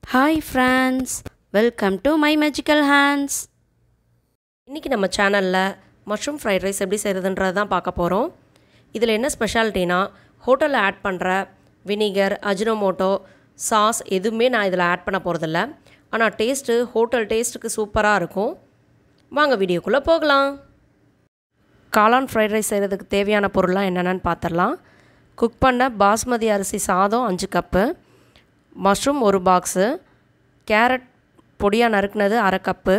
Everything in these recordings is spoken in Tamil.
hi friends welcome to my magical hands இன்றைக்கி நம்ம சேனலில் மஷ்ரூம் ஃப்ரைட் ரைஸ் எப்படி செய்கிறதுன்றது தான் பார்க்க போகிறோம் இதில் என்ன ஸ்பெஷாலிட்டினா ஹோட்டலில் ஆட் பண்ணுற வினிகர் அஜினோமோட்டோ சாஸ் எதுவுமே நான் இதில் ஆட் பண்ண போகிறதில்ல ஆனால் டேஸ்ட்டு ஹோட்டல் டேஸ்ட்டுக்கு சூப்பராக இருக்கும் வாங்க வீடியோக்குள்ளே போகலாம் காளான் ஃப்ரைட் ரைஸ் செய்கிறதுக்கு தேவையான பொருள்லாம் என்னென்னு பார்த்துடலாம் குக் பண்ண பாஸ்மதி அரிசி சாதம் அஞ்சு கப்பு மஷ்ரூம் ஒரு பாக்ஸு கேரட் பொடியாக நறுக்குனது அரை கப்பு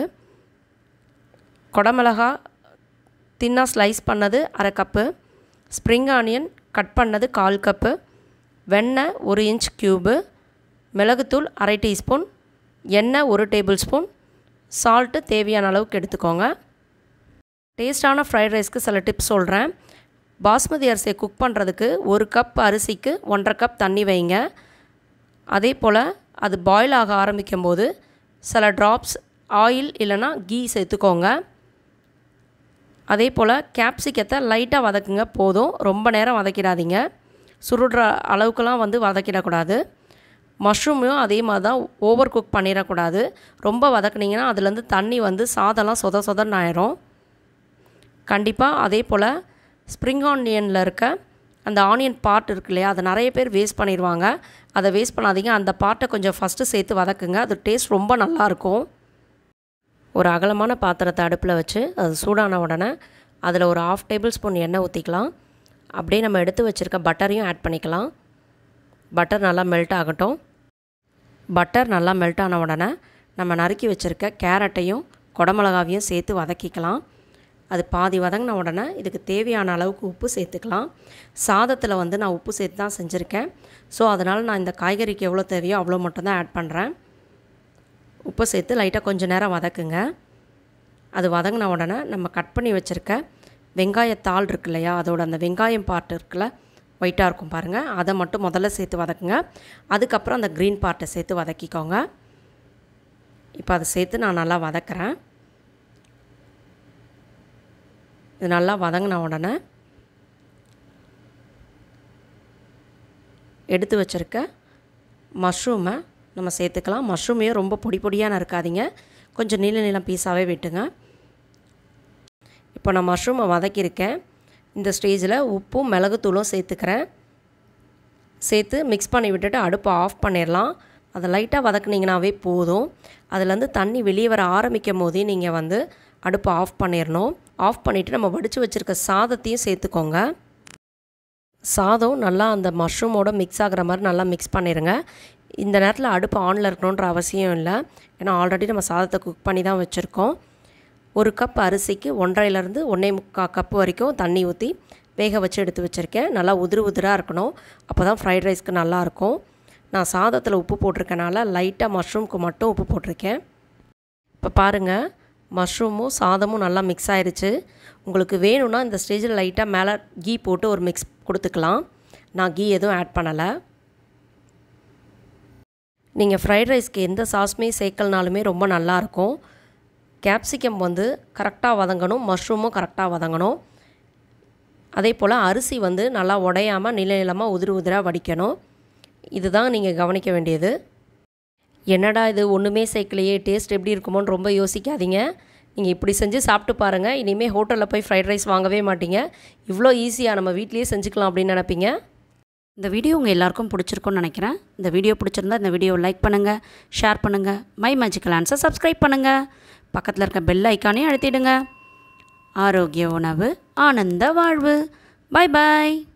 கொடமிளகா தின்னா ஸ்லைஸ் பண்ணது அரை கப்பு ஸ்ப்ரிங் ஆனியன் கட் பண்ணது கால் கப்பு வெண்ணெய் ஒரு இன்ச் க்யூபு மிளகுத்தூள் அரை டீஸ்பூன் எண்ணெய் ஒரு டேபிள் ஸ்பூன் சால்ட்டு தேவையான அளவுக்கு எடுத்துக்கோங்க டேஸ்டான ஃப்ரைட் ரைஸ்க்கு சில டிப்ஸ் சொல்கிறேன் பாஸ்மதி அரிசியை குக் பண்ணுறதுக்கு ஒரு கப் அரிசிக்கு ஒன்றரை கப் தண்ணி வைங்க அதே போல் அது பாயில் ஆக ஆரம்பிக்கும் போது சில ட்ராப்ஸ் ஆயில் இல்லைனா கீ சேர்த்துக்கோங்க அதே போல் கேப்சிக்கத்தை லைட்டாக வதக்குங்க போதும் ரொம்ப நேரம் வதக்கிடாதீங்க சுருடுற அளவுக்குலாம் வந்து வதக்கிடக்கூடாது மஷ்ரூமையும் அதே மாதிரி தான் ஓவர் குக் பண்ணிடக்கூடாது ரொம்ப வதக்குனிங்கன்னா அதுலேருந்து தண்ணி வந்து சாதம்லாம் சொத சொதன்னு ஆயிரும் கண்டிப்பாக அதே போல் ஸ்ப்ரிங் ஆனியனில் இருக்க அந்த ஆனியன் பார்ட் இருக்கு இல்லையா அதை நிறைய பேர் வேஸ்ட் பண்ணிடுவாங்க அதை வேஸ்ட் பண்ணாதீங்க அந்த பார்ட்டை கொஞ்சம் ஃபஸ்ட்டு சேர்த்து வதக்குங்க அது டேஸ்ட் ரொம்ப நல்லாயிருக்கும் ஒரு அகலமான பாத்திரத்தை அடுப்பில் வச்சு அது சூடான உடனே அதில் ஒரு ஆஃப் டேபிள் ஸ்பூன் எண்ணெய் ஊற்றிக்கலாம் அப்படியே நம்ம எடுத்து வச்சுருக்க பட்டரையும் ஆட் பண்ணிக்கலாம் பட்டர் நல்லா மெல்ட் ஆகட்டும் பட்டர் நல்லா மெல்ட் ஆன உடனே நம்ம நறுக்கி வச்சுருக்க கேரட்டையும் குடமிளகாவையும் சேர்த்து வதக்கிக்கலாம் அது பாதி வதங்கின உடனே இதுக்கு தேவையான அளவுக்கு உப்பு சேர்த்துக்கலாம் சாதத்தில் வந்து நான் உப்பு சேர்த்து தான் செஞ்சுருக்கேன் ஸோ அதனால் நான் இந்த காய்கறிக்கு எவ்வளோ தேவையோ அவ்வளோ மட்டும்தான் ஆட் பண்ணுறேன் உப்பு சேர்த்து லைட்டாக கொஞ்சம் நேரம் வதக்குங்க அது வதங்கின உடனே நம்ம கட் பண்ணி வச்சுருக்க வெங்காயத்தாள் இருக்கு இல்லையா அதோட அந்த வெங்காயம் பார்ட் இருக்குல்ல ஒயிட்டாக இருக்கும் பாருங்கள் அதை மட்டும் முதல்ல சேர்த்து வதக்குங்க அதுக்கப்புறம் அந்த க்ரீன் பார்ட்டை சேர்த்து வதக்கிக்கோங்க இப்போ அதை சேர்த்து நான் நல்லா வதக்குறேன் இது நல்லா வதங்கின உடனே எடுத்து வச்சுருக்க மஷ்ரூமை நம்ம சேர்த்துக்கலாம் மஷ்ரூமையும் ரொம்ப பொடி பொடியாக நறுக்காதீங்க கொஞ்சம் நீள நீளம் பீஸாகவே வெட்டுங்க இப்போ நான் மஷ்ரூமை வதக்கியிருக்கேன் இந்த ஸ்டேஜில் உப்பும் மிளகுத்தூளும் சேர்த்துக்கிறேன் சேர்த்து மிக்ஸ் பண்ணி விட்டுட்டு அடுப்பை ஆஃப் பண்ணிடலாம் அதை லைட்டாக வதக்குனிங்கனாவே போதும் அதுலேருந்து தண்ணி வெளியே வர ஆரம்பிக்கும் போதே நீங்கள் வந்து அடுப்பை ஆஃப் பண்ணிடணும் ஆஃப் பண்ணிவிட்டு நம்ம வடித்து வச்சுருக்க சாதத்தையும் சேர்த்துக்கோங்க சாதம் நல்லா அந்த மஷ்ரூமோட மிக்ஸ் ஆகிற மாதிரி நல்லா மிக்ஸ் பண்ணிடுங்க இந்த நேரத்தில் அடுப்பு ஆனில் இருக்கணுன்ற அவசியம் இல்லை ஏன்னா ஆல்ரெடி நம்ம சாதத்தை குக் பண்ணி தான் வச்சுருக்கோம் ஒரு கப் அரிசிக்கு ஒன்றரைலேருந்து ஒன்றே முக்கால் கப்பு வரைக்கும் தண்ணி ஊற்றி வேக வச்சு எடுத்து வச்சுருக்கேன் நல்லா உதிரு உதிராக இருக்கணும் அப்போ தான் ஃப்ரைட் ரைஸ்க்கு நல்லாயிருக்கும் நான் சாதத்தில் உப்பு போட்டிருக்கனால லைட்டாக மஷ்ரூம்க்கு மட்டும் உப்பு போட்டிருக்கேன் இப்போ பாருங்கள் மஷ்ரூமும் சாதமும் நல்லா மிக்ஸ் ஆயிடுச்சு உங்களுக்கு வேணும்னா இந்த ஸ்டேஜில் லைட்டாக மேலே கீ போட்டு ஒரு மிக்ஸ் கொடுத்துக்கலாம் நான் கீ எதுவும் ஆட் பண்ணலை நீங்கள் ஃப்ரைட் ரைஸ்க்கு எந்த சாஸுமே சேர்க்கலனாலுமே ரொம்ப நல்லாயிருக்கும் கேப்சிகம் வந்து கரெக்டாக வதங்கணும் மஷ்ரூமும் கரெக்டாக வதங்கணும் அதே போல் அரிசி வந்து நல்லா உடையாமல் நில நிலமாக உதிரி உதிராக வடிக்கணும் இதுதான் நீங்கள் கவனிக்க வேண்டியது என்னடா இது ஒன்றுமே சேர்க்கலையே டேஸ்ட் எப்படி இருக்குமோன்னு ரொம்ப யோசிக்காதீங்க நீங்கள் இப்படி செஞ்சு சாப்பிட்டு பாருங்கள் இனிமேல் ஹோட்டலில் போய் ஃப்ரைட் ரைஸ் வாங்கவே மாட்டீங்க இவ்வளோ ஈஸியாக நம்ம வீட்லேயே செஞ்சுக்கலாம் அப்படின்னு நினைப்பீங்க இந்த வீடியோ உங்கள் எல்லாருக்கும் பிடிச்சிருக்கும்னு நினைக்கிறேன் இந்த வீடியோ பிடிச்சிருந்தா இந்த வீடியோவை லைக் பண்ணுங்கள் ஷேர் பண்ணுங்கள் மை மேஜிக்கல் ஆன்சர் சப்ஸ்கிரைப் பண்ணுங்கள் பக்கத்தில் இருக்க பெல் ஐக்கானே அழுத்திடுங்க ஆரோக்கிய உணவு ஆனந்த வாழ்வு பாய் பாய்